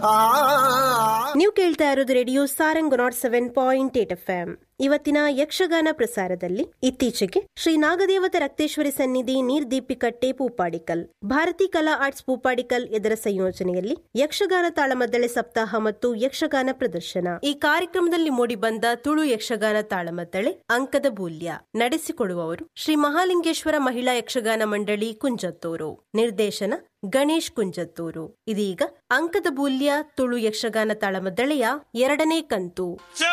ನೀವು ಕೇಳ್ತಾ ಇರೋದು radio Sarang nought seven point eight F M ಇವತ್ತಿನ ಯಕ್ಷಗಾನ ಪ್ರಸಾರದಲ್ಲಿ ಇತ್ತೀಚೆಗೆ ಶ್ರೀ ನಾಗದೇವತ ರಕ್ತೇಶ್ವರಿ ಸನ್ನಿಧಿ ನೀರ್ದೀಪಿಕಟ್ಟೆ ಪೂಪಾಡಿಕಲ್ ಭಾರತಿ ಕಲಾ ಆರ್ಟ್ಸ್ ಪೂಪಾಡಿಕಲ್ ಇದರ ಸಂಯೋಜನೆಯಲ್ಲಿ ಯಕ್ಷಗಾನ ತಾಳಮದ್ದಳೆ ಸಪ್ತಾಹ ಮತ್ತು ಯಕ್ಷಗಾನ ಪ್ರದರ್ಶನ ಈ ಕಾರ್ಯಕ್ರಮದಲ್ಲಿ ಮೂಡಿಬಂದ ತುಳು ಯಕ್ಷಗಾನ ತಾಳಮದ್ದಳೆ ಅಂಕದ ಬೂಲ್ಯ ನಡೆಸಿಕೊಡುವವರು ಶ್ರೀ ಮಹಾಲಿಂಗೇಶ್ವರ ಮಹಿಳಾ ಯಕ್ಷಗಾನ ಮಂಡಳಿ ಕುಂಜತ್ತೂರು ನಿರ್ದೇಶನ ಗಣೇಶ್ ಕುಂಜತ್ತೂರು ಇದೀಗ ಅಂಕದ ಬೂಲ್ಯ ತುಳು ಯಕ್ಷಗಾನ ತಾಳಮದ್ದಳೆಯ ಎರಡನೇ ಕಂತು